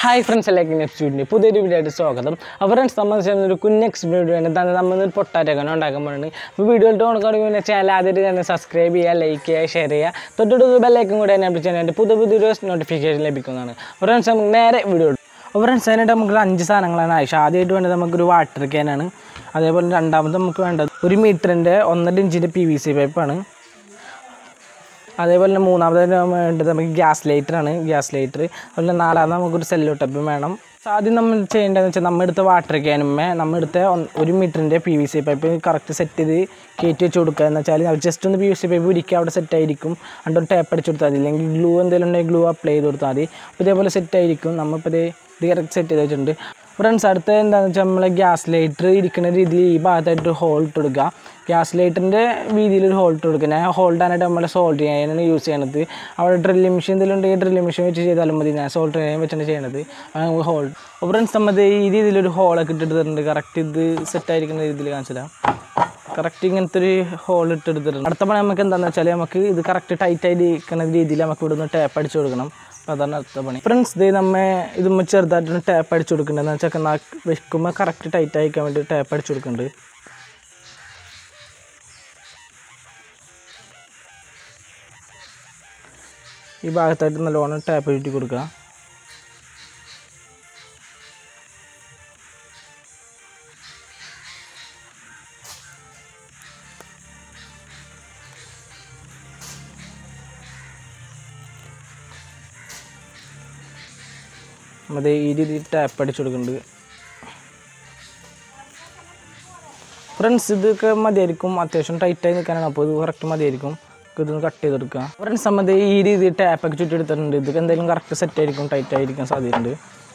hi friends എല്ലാവർക്കും next video പുതിയൊരു video ആയിട്ട് സ്വാഗതം അപ്പോൾ ഫ്രണ്ട്സ് നമ്മൾ ചെയ്യുന്ന ഒരു കുഞ്ഞ് എക്സ്പീരിയൻസ് വീഡിയോ ആണ് തന്നെ നമ്മൾ ഒരു പൊട്ടാറ്റൊക്കെ ഉണ്ടാക്കാൻ പോകുന്നത് അപ്പോൾ വീഡിയോ ഇട്ട് കൊടുക്കുകയാണെങ്കിൽ പിന്നെ ചാനൽ ആദ്യമായിട്ട് തന്നെ സബ്സ്ക്രൈബ് ചെയ്യുക ലൈക്ക് ചെയ്യുക ഷെയർ ചെയ്യുക തൊട്ടടുത്ത് ബെല്ലൈക്കും കൂടെ എന്നെ വിളിച്ചാൽ എൻ്റെ പുതിയ പുതിയ വീഡിയോസ് നോട്ടിഫിക്കേഷൻ ലഭിക്കുന്നതാണ് അപ്പോൾ ഫ്രണ്ട്സ് നമുക്ക് നേരെ വീഡിയോ അപ്പോൾ ഫ്രണ്ട്സ് അതിനായിട്ട് നമുക്ക് അഞ്ച് സാധനങ്ങളാണ് ആവശ്യം ആദ്യമായിട്ട് വേണ്ടത് നമുക്കൊരു വാട്ടർ ക്യാനാണ് അതേപോലെ രണ്ടാമത് നമുക്ക് വേണ്ടത് ഒരു മീറ്ററിൻ്റെ ഒന്നര ഇഞ്ചിൻ്റെ പി വി സി പൈപ്പാണ് അതേപോലെ തന്നെ മൂന്നാമതായിട്ട് വേണ്ടത് നമുക്ക് ഗ്യാസ് ലൈറ്ററാണ് ഗ്യാസ് ലൈറ്റർ അതുപോലെ നാലാമത് നമുക്കൊരു സെല്ലോ ടപ്പും വേണം So ആദ്യം നമ്മൾ ചെയ്യേണ്ടതെന്ന് വെച്ചാൽ നമ്മൾ എടുത്ത വാട്ടർ ക്യാനുമേ നമ്മൾ എടുത്ത ഒന്ന് ഒരു മീറ്ററിൻ്റെ P V C pipe correct set ചെയ്ത് കയറ്റി വെച്ച് കൊടുക്കുക എന്ന് വെച്ചാൽ ജസ്റ്റ് ഒന്ന് പി വി സി പൈപ്പ് പിടിക്കുക അവിടെ സെറ്റ് ആയിരിക്കും അതിൻ്റെ ഒരു ടേപ്പ് അടിച്ച് കൊടുത്താൽ മതി അല്ലെങ്കിൽ ഗ്ലൂ എന്തെങ്കിലും ഉണ്ടെങ്കിൽ ഗ്ലൂ അപ്ലൈ ചെയ്ത് കൊടുത്താൽ മതി അപ്പോൾ ഇതേപോലെ സെറ്റ് ആയിരിക്കും നമ്മളിപ്പോൾ ഇത് ഇത് കറക്റ്റ് സെറ്റ് ചെയ്ത് വെച്ചിട്ടുണ്ട് ഫ്രണ്ട്സ് അടുത്ത എന്താണെന്ന് വെച്ചാൽ നമ്മൾ ഗ്യാസ് ലൈറ്റർ ഇരിക്കുന്ന രീതിയിൽ ഈ ഭാഗത്തായിട്ട് ഹോൾ ഇട്ട് കൊടുക്കുക ഗ്യാസ് ലൈറ്ററിൻ്റെ വീതിയിൽ ഒരു ഹോൾ ഇട്ട് കൊടുക്കുക ഞാൻ ഹോൾഡാനായിട്ട് നമ്മൾ സോൾട്ട് ചെയ്യാനാണ് യൂസ് ചെയ്യണത് അവിടെ ഡ്രില്ലിംഗ് മെഷീൻ എന്തെങ്കിലും ഉണ്ടെങ്കിൽ ഡ്രില്ലിംഗ് മെഷീൻ വെച്ച് ചെയ്താലും മതി ഞാൻ സോൾട്ട് ചെയ്യാൻ വെച്ചാണ് ചെയ്യണത് ഹോൾ അപ്പോൾ ഫ്രണ്ട്സ് നമ്മൾ ഈ രീതിയിലൊരു ഹോളൊക്കെ ഇട്ടിട്ടുണ്ട് കറക്റ്റ് ഇത് സെറ്റ് ആയിരിക്കുന്ന രീതിയിൽ കാണിച്ചില്ല കറക്റ്റ് ഇങ്ങനത്തെ ഒരു ഹോൾ ഇട്ടെടുത്തിട്ടുണ്ട് അടുത്ത പണി നമുക്ക് എന്താണെന്ന് വെച്ചാൽ നമുക്ക് ഇത് കറക്റ്റ് ടൈറ്റ് ആയിട്ട് ഇരിക്കുന്ന രീതിയിൽ നമുക്ക് ഇവിടുന്ന് ടേപ്പ് അടിച്ച് കൊടുക്കണം അപ്പോൾ അതാണ് അടുത്ത പണി ഫ്രണ്ട്സ് ഇത് നമ്മ ഇതുമ്മ ചെറുതായിട്ടൊന്ന് ടേപ്പ് അടിച്ച് കൊടുക്കുന്നുണ്ട് എന്ന് വെച്ചാൽ നാ വെക്കുമ്പോൾ കറക്റ്റ് ടൈറ്റ് ആയിക്കാൻ വേണ്ടി ടേപ്പ് അടിച്ച് കൊടുക്കുന്നുണ്ട് ഈ ഭാഗത്തായിട്ട് നല്ലോണം ടാപ്പ് ചുറ്റി കൊടുക്കുക അത് ഈ രീതിയിൽ ടാപ്പ് അടിച്ചു കൊടുക്കുന്നുണ്ട് ഫ്രണ്ട്സ് ഇതൊക്കെ മതിയായിരിക്കും അത്യാവശ്യം ടൈറ്റായി നിൽക്കാനാണ് അപ്പോൾ ഇത് കറക്റ്റ് മതിയായിരിക്കും ഇതൊന്ന് കട്ട് ചെയ്തെടുക്കുക ഫ്രണ്ട്സ് നമ്മൾ ഈ രീതിയിൽ ടാപ്പൊക്കെ ചുറ്റി എടുത്തിട്ടുണ്ട് ഇതൊക്കെ എന്തെങ്കിലും കറക്റ്റ് സെറ്റ് ആയിരിക്കും ടൈറ്റ് ആയിരിക്കാൻ സാധ്യതയുണ്ട്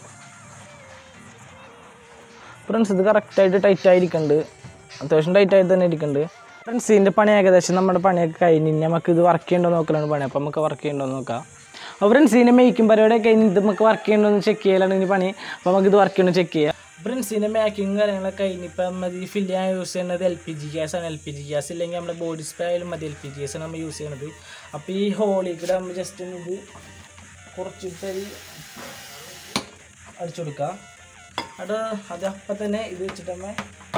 ഫ്രണ്ട്സ് ഇത് കറക്റ്റായിട്ട് ടൈറ്റ് ആയിരിക്കുന്നുണ്ട് അത്യാവശ്യം ടൈറ്റ് ആയിട്ട് തന്നെ ഇരിക്കുന്നുണ്ട് ഫ്രണ്ട്സ് ഇതിൻ്റെ പണി ഏകദേശം നമ്മുടെ പണിയൊക്കെ കഴിഞ്ഞ് ഇനി നമുക്ക് ഇത് വർക്ക് ചെയ്യണ്ടോ നോക്കലാണ് പണി അപ്പോൾ നമുക്ക് വർക്ക് ചെയ്യണ്ടോ നോക്കാം അപ്പോൾ ഫ്രണ്ട്സ് ഇതിൻ്റെ മേക്കിംഗ് പരിപാടിയൊക്കെ കഴിഞ്ഞ് ഇത് നമുക്ക് വർക്ക് ചെയ്യണ്ടോ എന്ന് ചെക്ക് ചെയ്യലാണ് ഇനി പണി അപ്പോൾ നമുക്ക് ഇത് വർക്ക് ചെയ്യണോ ചെക്ക് ചെയ്യാം ഫ്രണ്ട്സ് ഇതിൻ്റെ മേക്കിംഗ് കാര്യങ്ങളൊക്കെ കഴിഞ്ഞ് ഇപ്പം മതി ഫില്ല് ചെയ്യാൻ യൂസ് ചെയ്യുന്നത് എൽ പി ജി ഗ്യാസ് ആണ് എൽ പി ജി ഗ്യാസ് ഇല്ലെങ്കിൽ നമ്മുടെ ബോഡി സ്പ്രേ ആയാലും മതി എൽ പി ജി ഗ്യാസ് ആണ് നമ്മൾ യൂസ് ചെയ്യണത് അപ്പോൾ ഈ ഹോളിൽ കൂടെ നമ്മൾ ജസ്റ്റ് ഒന്ന് ഇത് കുറച്ചിട്ട് അടിച്ചു കൊടുക്കുക അത് അത് അപ്പം തന്നെ ഇത് വെച്ചിട്ട് നമ്മൾ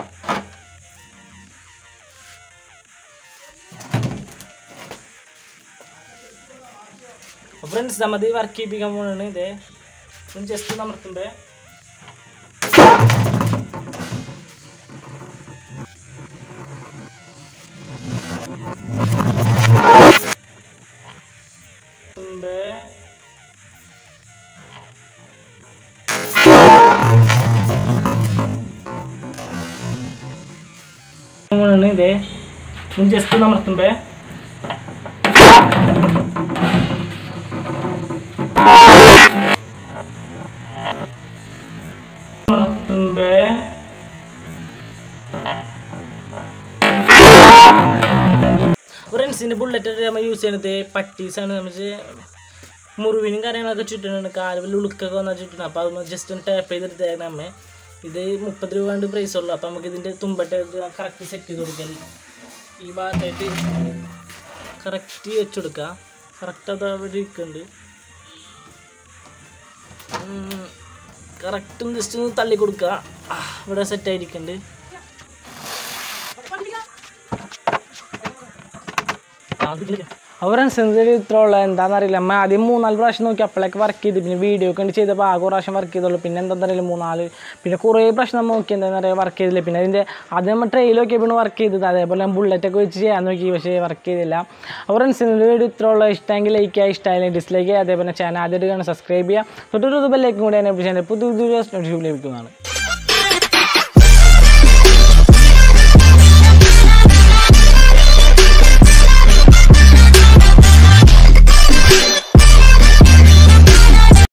ഫ്രണ്ട്സ് നമ്മത് വർക്ക് ചെയ്യിപ്പിക്കാൻ പോകണാണ് ഇതേ ജസ്റ്റ് നമർത്തുമ്പേ തുമ്പേ പോകണാണ് ഇതേ ജസ്റ്റ് നമർത്തുമ്പേ നമർത്തുമ്പേ ഫ്രണ്ട്സിൻ്റെ ബുള്ളറ്റ് നമ്മൾ യൂസ് ചെയ്യണത് പട്ടീസാണ് നമ്മൾ മുറിവിനും കാര്യങ്ങളൊക്കെ ചുറ്റുന്നുണ്ട് കാലുകളിൽ ഉളുക്കൊക്കെ വന്നാൽ ചുറ്റണം അപ്പോൾ അത് ജസ്റ്റ് ഒന്ന് ടാപ്പ് ചെയ്തെടുത്തേക്കണം അമ്മ ഇത് മുപ്പത് രൂപ കൊണ്ട് പ്രൈസ് ഉള്ളൂ അപ്പോൾ നമുക്ക് ഇതിൻ്റെ തുമ്പട്ട് കറക്റ്റ് സെറ്റ് ചെയ്ത് കൊടുക്കൽ ഈ ഭാഗത്തായിട്ട് കറക്റ്റ് വെച്ച് കൊടുക്കുക കറക്റ്റ് അത് അവിടെ ഇരിക്കുന്നുണ്ട് കറക്റ്റും ജസ്റ്റ് ഒന്ന് തള്ളി കൊടുക്കുക ആ, ഇവിടെ സെറ്റ് ആയിരിക്കുന്നുണ്ട് അവരെ സെൻസിറ്റീവ് ഇത്ര ഉള്ള എന്താണെന്നറിയില്ല അമ്മ ആദ്യം മൂന്നാല് പ്രാവശ്യം നോക്കി അപ്പോഴേക്ക് വർക്ക് ചെയ്ത് പിന്നെ വീഡിയോ ഒക്കെ ഉണ്ട് ചെയ്തപ്പോൾ ആകെ ഒരു പ്രാവശ്യം വർക്ക് ചെയ്തുള്ളൂ പിന്നെ എന്താണെന്നറിയില്ല മൂന്നാല് പിന്നെ കുറേ പ്രാവശ്യം നമ്മൾ നോക്കി എന്താണെന്ന് പറയുക വർക്ക് ചെയ്തില്ല പിന്നെ അതിൻ്റെ ആദ്യം നമ്മൾ ട്രെയിൽ നോക്കിയപ്പോൾ വർക്ക് ചെയ്തത് അതേപോലെ ഞാൻ ബുള്ളറ്റൊക്കെ വെച്ച് ചെയ്യാൻ നോക്കി പക്ഷേ വർക്ക് ചെയ്തില്ല അവർ വീഡിയോ ഇത്ര ഉള്ള ഇഷ്ടമെങ്കിൽ ലൈക്ക് ചെയ്യുക ഇഷ്ടമായില്ലെങ്കിൽ ഡിസ്ലൈക്ക് ചെയ്യുക അതേപോലെ ചാനൽ ആദ്യമായിട്ട് കാണാൻ സബ്സ്ക്രൈബ് ചെയ്യുക തൊട്ടൊരു ബെല്ലേക്കും കൂടി എന്നെ പുതിയ പുതിയ വീഡിയോസ് നോട്ടിഫിക്കേഷൻ ലഭിക്കുന്നതാണ്